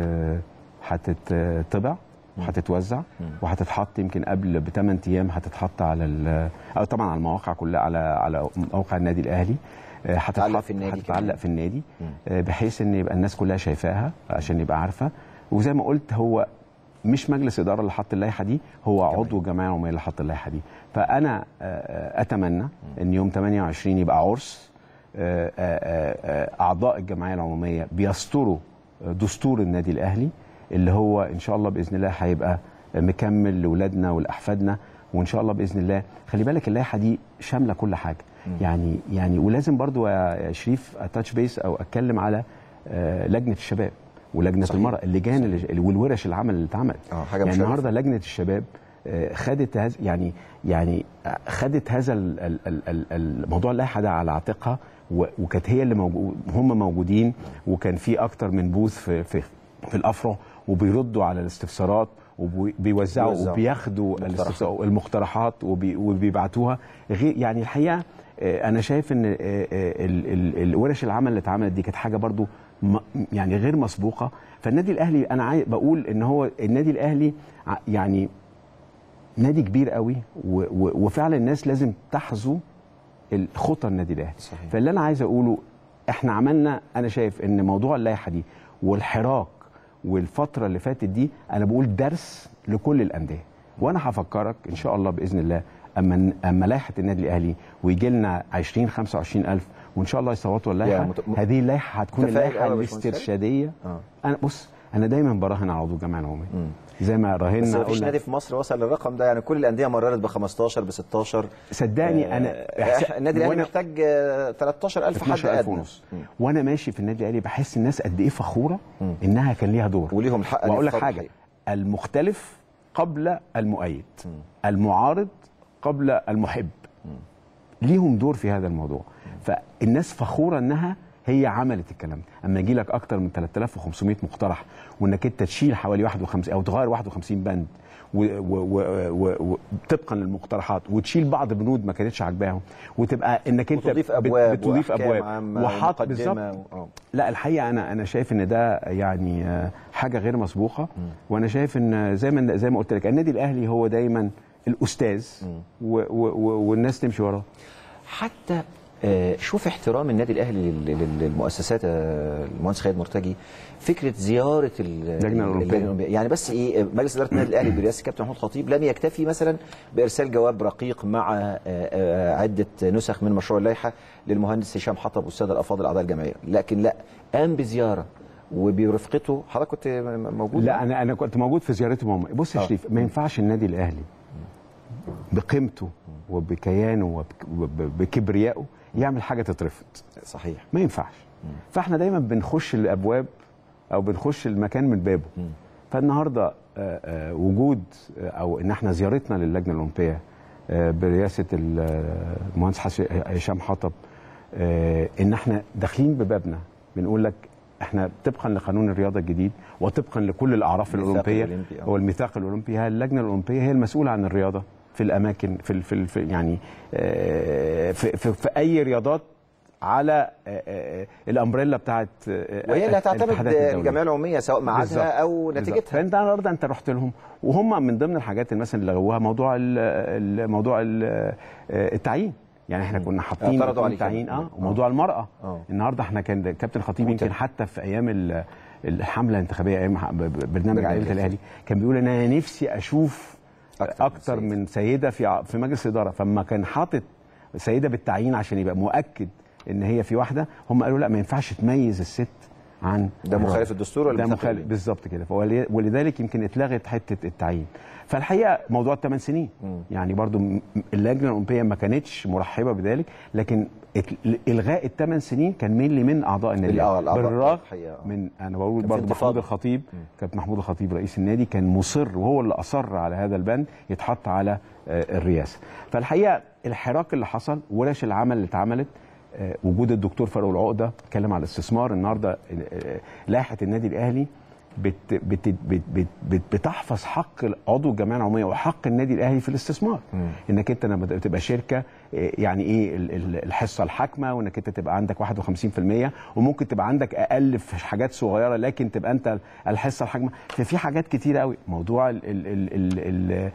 هتتطبع وهتتوزع وهتتحط يمكن قبل بثمان ايام هتتحط على ال- او طبعا على المواقع كلها على على موقع النادي الاهلي آه، هتتعلق هتتحط في النادي هتتعلق كمان. في النادي آه، بحيث ان يبقى الناس كلها شايفاها عشان يبقى عارفه وزي ما قلت هو مش مجلس اداره اللي حط اللائحه دي هو عضو الجمعيه العموميه اللي حط اللائحه دي فانا آه، آه، اتمنى ان يوم 28 يبقى عرس آه، آه، آه، اعضاء الجمعيه العموميه بيستروا دستور النادي الاهلي اللي هو ان شاء الله باذن الله هيبقى مكمل لاولادنا ولاحفادنا وان شاء الله باذن الله خلي بالك اللائحه دي شامله كل حاجه يعني يعني ولازم برضو يا شريف اتاتش بيس او اتكلم على آه، لجنه الشباب ولجنه صحيح. المراه اللجان اللي والورش العمل اللي اتعملت اه حاجه يعني مشرفة. النهارده لجنه الشباب آه، خدت هذا يعني يعني آه، خدت هذا ال- ال- ال- ال- الموضوع اللائحه ده على عاتقها و- وكانت هي اللي موجود هم موجودين وكان في اكتر من بوث في في, في الافرع وبيردوا على الاستفسارات وبيوزعوا بيوزعوا. وبياخدوا مقترحات. الاستفسار- المقترحات وبي وبيبعتوها غير يعني الحقيقه آه، انا شايف ان آه، آه، ال- ال- الورش العمل اللي اتعملت دي كانت حاجه برضو م- يعني غير مسبوقه فالنادي الاهلي انا عايز بقول ان هو النادي الاهلي ع- يعني نادي كبير قوي و- و- وفعلا الناس لازم تحذو خطى النادي الاهلي صحيح. فاللي انا عايز اقوله احنا عملنا انا شايف ان موضوع اللائحه دي والحراك والفتره اللي فاتت دي انا بقول درس لكل الانديه وانا هفكرك ان شاء الله باذن الله اما اما لائحه النادي الاهلي ويجي لنا 20 25 الف وان شاء الله يصوتوا يا اللائحه مت- م- هذه اللائحه هتكون متفائل اللائحه قوي يا باشمهندس خالد؟ الاسترشاديه اه انا بص انا دايما براهن على عضو الجمعيه العموميه زي ما بس راهنا ما فيش قلنا نادي في مصر وصل للرقم ده يعني كل الانديه مررت ب 15 ب 16 صدقني انا آه، النادي الاهلي وأنا- محتاج آه، 13000 حد 12000 ادنى ونص وانا ماشي في النادي الاهلي بحس الناس قد ايه فخوره مم. انها كان ليها دور وليهم الحق أن واقول لك يفخروا حاجه الحقيقة. المختلف قبل المؤيد المعارض قبل المحب ليهم دور في هذا الموضوع فالناس فخوره انها هي عملت الكلام ده اما يجي لك اكتر من 3500 مقترح وانك انت تشيل حوالي 51 او تغير 51 بند و- و- و- و- و- طبقا للمقترحات وتشيل بعض بنود ما كانتش عاجباهم وتبقى انك انت وتضيف بت- ابواب بتضيف وأحكام ابواب عامة وحاط ومقدمة بالظبط و- آه. لا الحقيقه انا انا شايف ان ده يعني آه، حاجه غير مسبوقه وانا شايف ان زي ما زي ما قلت لك النادي الاهلي هو دايما الاستاذ و و و والناس تمشي وراه حتى آه، شوف احترام النادي الاهلي لل- لل- للمؤسسات آه، المهندس خالد مرتجي فكره زياره ال- اللجنة الأولمبية. يعني بس ايه مجلس اداره النادي الاهلي برئاسه الكابتن محمود خطيب لم يكتفي مثلا بارسال جواب رقيق مع آه، آه، عده نسخ من مشروع اللائحه للمهندس هشام حطب والساده الافاضل اعضاء الجمعيه لكن لا قام بزياره وبرفقته حضرتك كنت موجود لا انا انا كنت موجود في زيارته ماما بص يا آه. شريف ما ينفعش النادي الاهلي بقيمته وبكيانه وبكبريائه يعمل حاجه تترفض صحيح ما ينفعش فاحنا دايما بنخش الابواب او بنخش المكان من بابه فالنهارده آه، آه، وجود آه، او ان احنا زيارتنا للجنه الاولمبيه آه، برئاسه ال- آه، المهندس حس- هشام حطب آه، ان احنا داخلين ببابنا بنقول لك احنا طبقا لقانون الرياضه الجديد وطبقا لكل الاعراف الميثاق الاولمبيه الأولمبي، آه. هو الميثاق الاولمبي هي اللجنه الاولمبيه هي المسؤوله عن الرياضه في الاماكن في ال- في, ال- في يعني آه، في, في, في اي رياضات على آه، آه، الامبريلا بتاعت آه، وهي اللي هتعتمد الاتحادات الدولية. الجمعيه العموميه سواء بالظبط. ميعادها او بالظبط. نتيجتها فانت النهارده انت رحت لهم وهم من ضمن الحاجات اللي مثلا اللي لغوها موضوع ال- ال- موضوع ال- التعيين يعني احنا كنا حاطين اعترضوا مفهوم عليه التعيين كمان. اه وموضوع المراه آه. النهارده احنا كان كابتن خطيب يمكن حتى في ايام ال- الحمله الانتخابيه ايام ح- ب- ب- برنامج برنامج عائله الأهلي. الاهلي كان بيقول ان انا نفسي اشوف أكتر من اكتر سيدة. من سيده في ع- في مجلس الاداره فما كان حاطط سيده بالتعيين عشان يبقى مؤكد ان هي في واحده هم قالوا لا ما ينفعش تميز الست عن ده الراجل. مخالف الدستور ولا ده متفق مخالف بيه؟ بالظبط كده فولي- ولذلك يمكن اتلغت حته التعيين فالحقيقه موضوع الثمان سنين يعني برضو م- اللجنه الاولمبيه ما كانتش مرحبه بذلك لكن ات- الغاء الثمان سنين كان مين من اعضاء النادي الأعضاء- الأهلي. الأعضاء بالرغم الحقيقة. من انا بقول كان في برضو محمود انتفاضة. الخطيب كابتن محمود الخطيب رئيس النادي كان مصر وهو اللي اصر على هذا البند يتحط على آه، الرئاسه فالحقيقه الحراك اللي حصل ورش العمل اللي اتعملت آه، وجود الدكتور فاروق العقده اتكلم على الاستثمار النهارده آه، لائحه النادي الاهلي بت بت بت بت بت بتحفظ حق عضو الجمعيه العموميه وحق النادي الاهلي في الاستثمار انك انت لما تبقى شركه آه، يعني ايه ال- ال- الحصه الحاكمه وانك انت تبقى عندك 51% وممكن تبقى عندك اقل في حاجات صغيره لكن تبقى انت الحصه الحاكمه ففي حاجات كتيره قوي موضوع ال ال ال ال ال آه،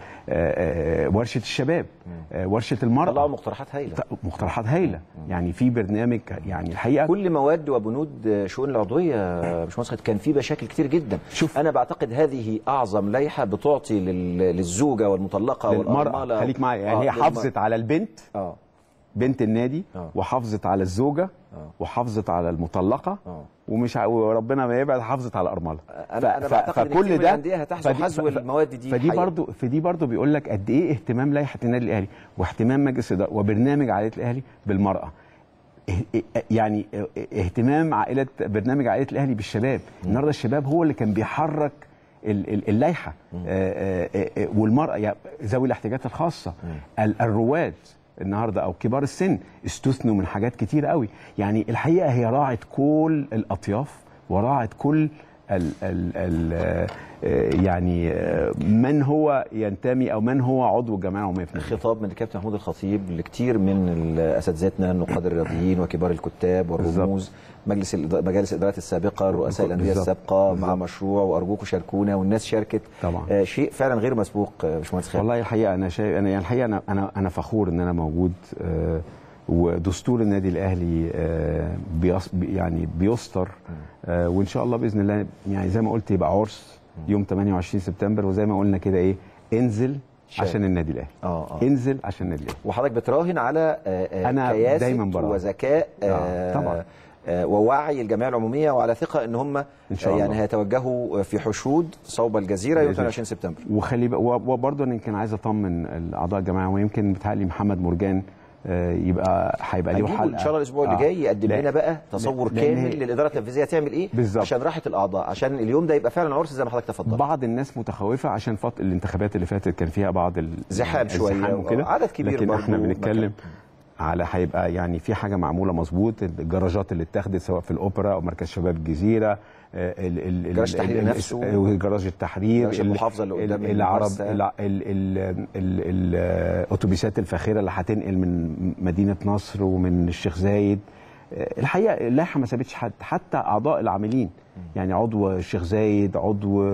آه، ورشه الشباب آه، ورشه المراه طلعوا مقترحات هايله مقترحات هايله يعني في برنامج يعني الحقيقه كل مواد وبنود شؤون العضويه يا باشمهندس خالد كان في مشاكل كتير جدا شوف. انا بعتقد هذه اعظم لائحه بتعطي لل- للزوجه والمطلقه للمراه والأرملة- خليك معايا يعني آه، هي للمرأة. حافظت على البنت اه بنت النادي آه. وحافظت على الزوجه آه. وحافظت على المطلقه آه. ومش ع- وربنا ما يبعد حافظت على الارمله أنا- أنا بعتقد إن كتير من الأندية هتحذو حذو المواد دي فدي حقيقة. برضو فدي برضو بيقول لك قد ايه اهتمام لائحه النادي الاهلي واهتمام مجلس الاداره وبرنامج عائله الاهلي بالمراه اه- اه- يعني اه- اهتمام عائله برنامج عائله الاهلي بالشباب النهارده الشباب هو اللي كان بيحرك ال- ال- اللائحه اه- اه- اه- اه، والمراه يعني ذوي الاحتياجات الخاصه ال- الرواد النهارده او كبار السن استثنوا من حاجات كتير قوي يعني الحقيقه هي راعت كل الاطياف وراعت كل ال ال ال آه، يعني آه، من هو ينتمي او من هو عضو الجمعيه العموميه في النادي. خطاب من الكابتن محمود الخطيب لكتير من اساتذتنا النقاد الرياضيين وكبار الكتاب والرموز مجلس الإد- مجالس الادارات السابقه رؤساء الانديه بالظبط. السابقه مع مشروع وارجوكم شاركونا والناس شاركت طبعا. آه شيء فعلا غير مسبوق آه، باشمهندس خالد والله الحقيقه انا شايف انا يعني الحقيقه انا انا انا فخور ان انا موجود آه، ودستور النادي الاهلي آه، بيص بي- يعني بيستر آه، وان شاء الله باذن الله يعني زي ما قلت يبقى عرس يوم 28 سبتمبر وزي ما قلنا كده ايه انزل شارك. عشان النادي الاهلي اه اه انزل عشان النادي الاهلي وحضرتك بتراهن على آه، آه، أنا كياسة دايماً براهن. وذكاء آه، آه، طبعاً. آه، ووعي الجمعيه العموميه وعلى ثقه ان هم إن شاء آه، يعني الله. هيتوجهوا في حشود صوب الجزيره يوم بإذن الله. 28 سبتمبر وخلي بق- و- وبرضه انا يمكن عايز اطمن الاعضاء الجماعه ويمكن بيتهيألي محمد مرجان آه، يبقى هيبقى له هنجيبه حلقه ان شاء الله الاسبوع اللي آه. جاي يقدم لا- لنا بقى تصور لأن هي- كامل للاداره التنفيذيه هتعمل ايه بالظبط. عشان راحه الاعضاء عشان اليوم ده يبقى فعلا عرس زي ما حضرتك تفضلت بعض الناس متخوفه عشان فط... الانتخابات اللي فاتت كان فيها بعض ال... زحام شوية الزحام وكده عدد كبير لكن برضو احنا مكان. بنتكلم على هيبقى يعني في حاجه معموله مظبوط الجراجات اللي اتاخدت سواء في الاوبرا او مركز شباب الجزيره آه، ال- ال- جراج ال- التحرير ال- نفسه. آه، وجراج التحرير جراج ال- المحافظة اللي قدام ال- العرب المؤسسة. ال- ال- ال- ال- الاتوبيسات الفاخره اللي هتنقل من مدينه نصر ومن الشيخ زايد آه، الحقيقه اللائحه ما سابتش حد حتى اعضاء العاملين يعني عضو الشيخ زايد عضو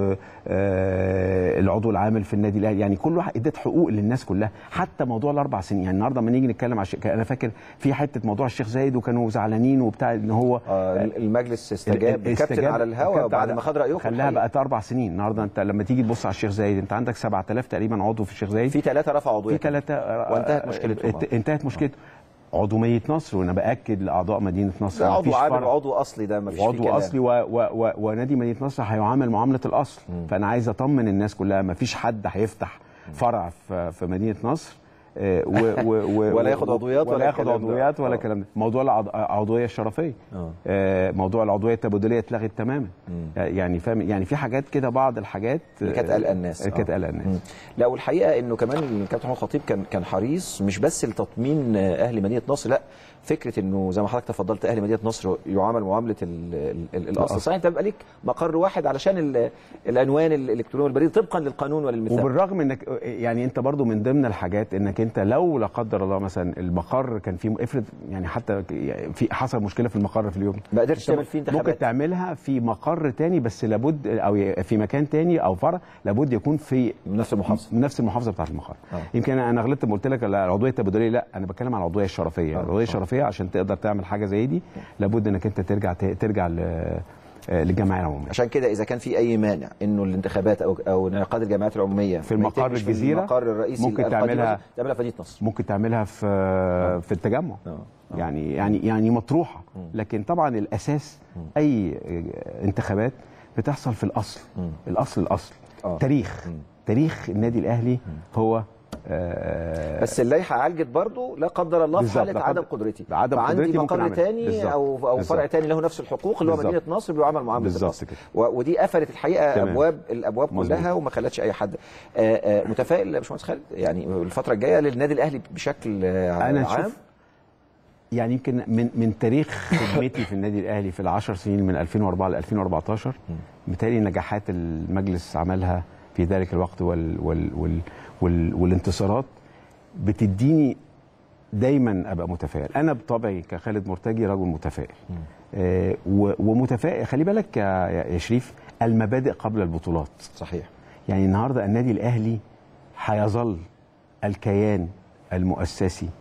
آه العضو العامل في النادي الاهلي يعني كل واحد ادت حقوق للناس كلها حتى موضوع الاربع سنين يعني النهارده لما نيجي نتكلم على الشيخ انا فاكر في حته موضوع الشيخ زايد وكانوا زعلانين وبتاع ان هو آه المجلس استجاب الكابتن استجاب- على الهواء الكابتن بعد على- ما خد رايكم خلاها الحقيقة. بقت اربع سنين النهارده انت لما تيجي تبص على الشيخ زايد انت عندك 7000 تقريبا عضو في الشيخ زايد في ثلاثه رفعوا عضويه في ثلاثه وانتهت مشكلتهم. ات- انتهت مشكلته عضوميه نصر وانا باكد لاعضاء مدينه نصر ده عضو مفيش عامل فرق. وعضو اصلي ده ما فيش فيه وعضو كلام. اصلي و و و ونادي مدينه نصر هيعامل معامله الاصل فانا عايز اطمن الناس كلها ما فيش حد هيفتح فرع في في مدينه نصر آه، و و و ولا ياخد عضويات ولا ولا ياخد الكلام ده. عضويات ولا آه. الكلام ده موضوع العضويه الشرفيه آه. آه، موضوع العضويه التبادليه اتلغت تماما آه، يعني فاهم يعني في حاجات كده بعض الحاجات اللي كانت قلقان الناس آه، كانت آه. قلقان الناس مم. لا والحقيقه انه كمان الكابتن محمود خطيب كان كان حريص مش بس لتطمين اهل مدينه نصر لا فكره انه زي ما حضرتك تفضلت اهل مدينه نصر يعامل معامله ال ال ال الاصل صحيح انت بيبقى ليك مقر واحد علشان ال- العنوان الالكتروني والبريد طبقا للقانون وللميثاق وبالرغم انك يعني انت برضو من ضمن الحاجات انك انت انت لو لا قدر الله مثلا المقر كان فيه افرض يعني حتى في حصل مشكله في المقر في اليوم ما قدرتش تعمل فيه انتخابات ممكن تعملها في مقر تاني بس لابد او في مكان تاني او فرع لابد يكون في من نفس المحافظه نفس المحافظه بتاعت المقر آه. يمكن انا غلطت لما قلت لك لا، العضويه التبادليه لا انا بتكلم على العضويه الشرفيه آه. العضويه آه. الشرفيه عشان تقدر تعمل حاجه زي دي لابد انك انت ترجع ترجع ل- للجمعيه العموميه عشان كده اذا كان في اي مانع انه الانتخابات او او انعقاد الجمعيات العموميه في ما المقر يتمش الجزيرة، في المقر الرئيسي ممكن القديم تعملها- تعملها في مدينه نصر ممكن تعملها في في التجمع آه. يعني يعني يعني مطروحه لكن طبعا الاساس اي انتخابات بتحصل في الاصل الاصل الاصل آه. تاريخ تاريخ النادي الاهلي هو آه، بس اللائحه عالجت برضو لا قدر الله في بالظبط، حاله لا عدم قدر- قدرتي عدم فعندي قدرتي ممكن مقر أعمل. تاني بالظبط. او او فرع بالظبط. تاني له نفس الحقوق اللي هو بالظبط. مدينه نصر بيعامل معامله بالظبط الأصل. كده. و- ودي قفلت الحقيقه تمام. ابواب الابواب مظبوط. كلها وما خلتش اي حد آه، آه، متفائل يا باشمهندس خالد يعني الفتره الجايه للنادي الاهلي بشكل آه، انا عام شوف يعني يمكن من من تاريخ خدمتي في النادي الاهلي في العشر سنين من 2004 ل 2014 بالتالي نجاحات المجلس عملها في ذلك الوقت وال وال وال وال والانتصارات بتديني دايما ابقى متفائل انا بطبعي كخالد مرتجي رجل متفائل آه و- ومتفائل خلي بالك يا يا شريف المبادئ قبل البطولات صحيح يعني النهارده النادي الاهلي هيظل الكيان المؤسسي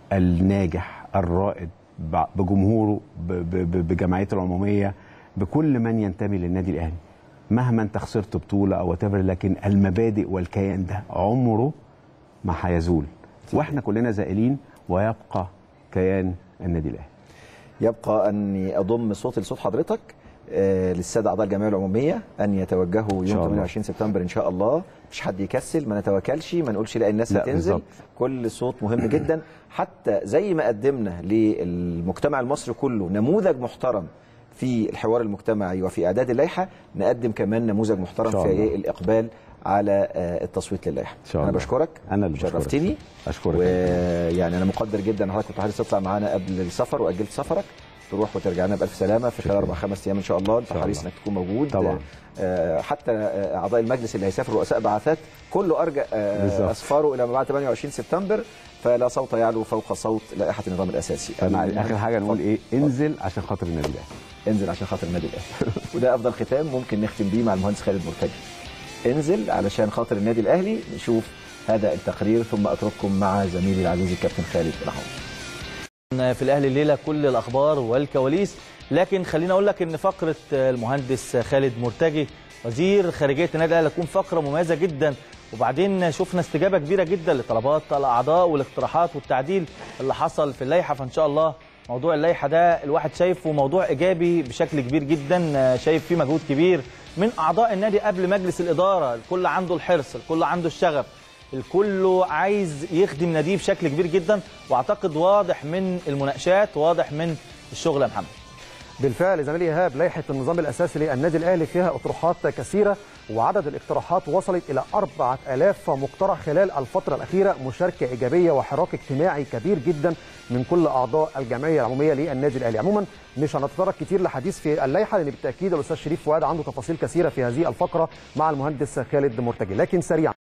الناجح الرائد ب- بجمهوره ب- ب- ب- بجمعيته العموميه بكل من ينتمي للنادي الاهلي مهما انت خسرت بطوله او whatever لكن المبادئ والكيان ده عمره ما هيزول واحنا كلنا زائلين ويبقى كيان النادي الاهلي يبقى اني اضم صوتي لصوت حضرتك آه، للساده اعضاء الجمعيه العموميه ان يتوجهوا يوم شاء الله. 28 سبتمبر ان شاء الله مش حد يكسل ما نتوكلش ما نقولش لا الناس لا، هتنزل بالظبط. كل صوت مهم جدا حتى زي ما قدمنا للمجتمع المصري كله نموذج محترم في الحوار المجتمعي وفي اعداد اللائحه نقدم كمان نموذج محترم إن شاء في الله. إيه الاقبال على آه، التصويت للائحه إن شاء انا الله. بشكرك أنا اللي بشكرك. شرفتني أشكرك. ويعني انا مقدر جدا ان حضرتك كنت عايز تطلع معانا قبل السفر واجلت سفرك تروح وترجع لنا بالف سلامه في خلال اربع خمس ايام ان شاء الله انت شاء حريص الله. انك تكون موجود طبعاً. آه، حتى آه، اعضاء المجلس اللي هيسافروا رؤساء بعثات كله ارجى آه، بالظبط. اسفاره الى ما بعد 28 سبتمبر فلا صوت يعلو فوق صوت لائحه النظام الاساسي فانا اخر حاجه نقول ايه انزل عشان خاطر النادي الاهلي انزل عشان خاطر النادي الاهلي وده افضل ختام ممكن نختم بيه مع المهندس خالد مرتجي انزل علشان خاطر النادي الاهلي نشوف هذا التقرير ثم اترككم مع زميلي العزيز الكابتن خالد رحمه في الاهلي الليله كل الاخبار والكواليس لكن خليني اقول لك ان فقره المهندس خالد مرتجي وزير خارجيه النادي الاهلي هتكون فقره مميزه جدا وبعدين شفنا استجابه كبيره جدا لطلبات الاعضاء والاقتراحات والتعديل اللي حصل في اللائحه فان شاء الله موضوع اللائحه ده الواحد شايفه موضوع ايجابي بشكل كبير جدا شايف فيه مجهود كبير من اعضاء النادي قبل مجلس الاداره الكل عنده الحرص الكل عنده الشغف الكل عايز يخدم ناديه بشكل كبير جدا واعتقد واضح من المناقشات واضح من الشغل يا محمد بالفعل زميلي ايهاب لائحه النظام الاساسي للنادي الاهلي فيها اطروحات كثيره وعدد الاقتراحات وصلت الى 4000 مقترح خلال الفتره الاخيره مشاركه ايجابيه وحراك اجتماعي كبير جدا من كل اعضاء الجمعيه العموميه للنادي الاهلي عموما مش هنتطرق كتير لحديث في اللائحه لان بالتاكيد الاستاذ شريف فؤاد عنده تفاصيل كثيره في هذه الفقره مع المهندس خالد مرتجي لكن سريعا